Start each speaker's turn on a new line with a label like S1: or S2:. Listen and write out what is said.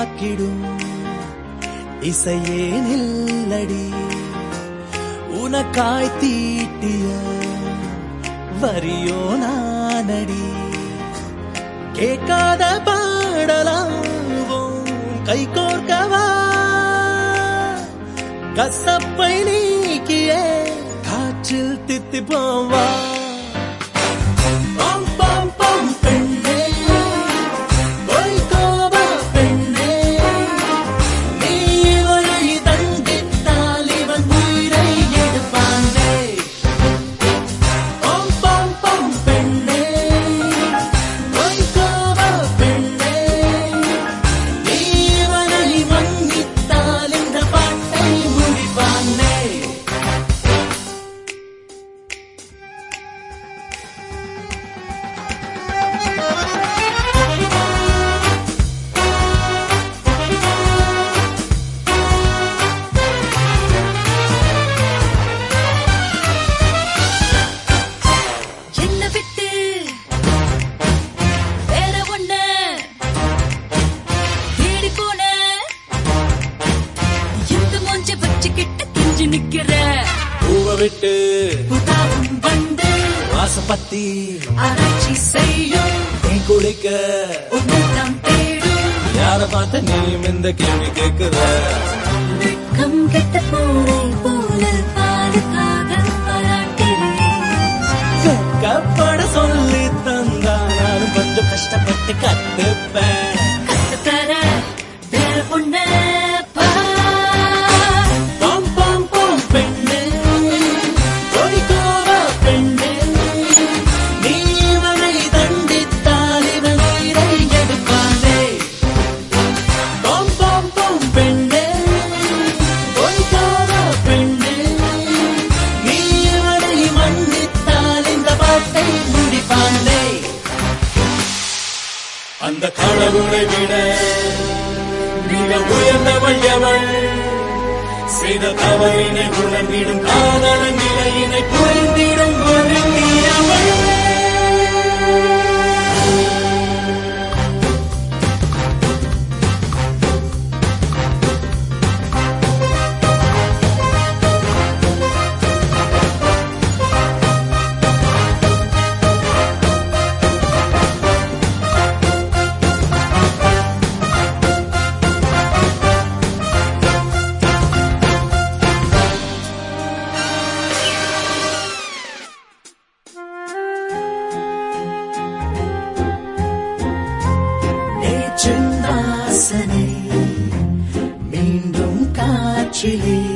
S1: தாக்கிடும் இசையே நில்லடி உனக்காய் தீட்டிய வரியோ நானடி கேட்காத பாடலாவும் கை கோர்க்கவா கசப்பை நீக்கியே காற்றில் தித்தி போவா பம் பம் பம் பெண்ணே பொய்கோவா பெண்ணே நீ இவனை தண்டித்தால் இவன் உயிரை எடுப்பானே பம் பம் பம் பெண்ணே பொய்கோவா பெண்ணே நீ இவனை மன்னித்தால் இந்த பாட்டை முடிப்பானே
S2: என்ன விட்டு வேற ஒண்ண தேடி போன இந்த மூஞ்ச வச்சுக்கிட்டு கிஞ்சி நிக்கிற
S1: பூவை விட்டு
S2: புதாவும் வந்து
S1: வாசப்பத்தி
S2: ஆராய்ச்சி செய்யும்
S1: நீ குளிக்க
S2: உன்னைத்தான் தேடும்
S1: யார பார்த்த நீயும் இந்த கேள்வி கேட்கிற
S2: வெட்கம் கெட்ட பூனை போல பாதுகாக பாராட்டுறேன்
S1: கப்பட சொல்லி தந்தா நானும் கொஞ்சம் கஷ்டப்பட்டு கத்துப்பேன்
S2: கத்துத்தர வேற ஒண்ண பார்
S1: பாம் பாம் பாம் பெண்ணே பொய்கோவா பெண்ணே நீ இவனை தண்டித்தால் இவன் உயிரை எடுப்பானே பாம் பாம் பாம் பெண்ணே பொய்கோவா பெண்ணே நீ இவனை மன்னித்தால் இந்த பாட்டை முடிப்பானே அந்த கடவுளை விட மிக உயர்ந்தவள் எவள் செய்த தவறினை உணர்ந்திடும் காதல நிலையினை புரிந்திடும் ஒரு நீயவள் நேற்றின் வாசனை மீண்டும் காற்றிலே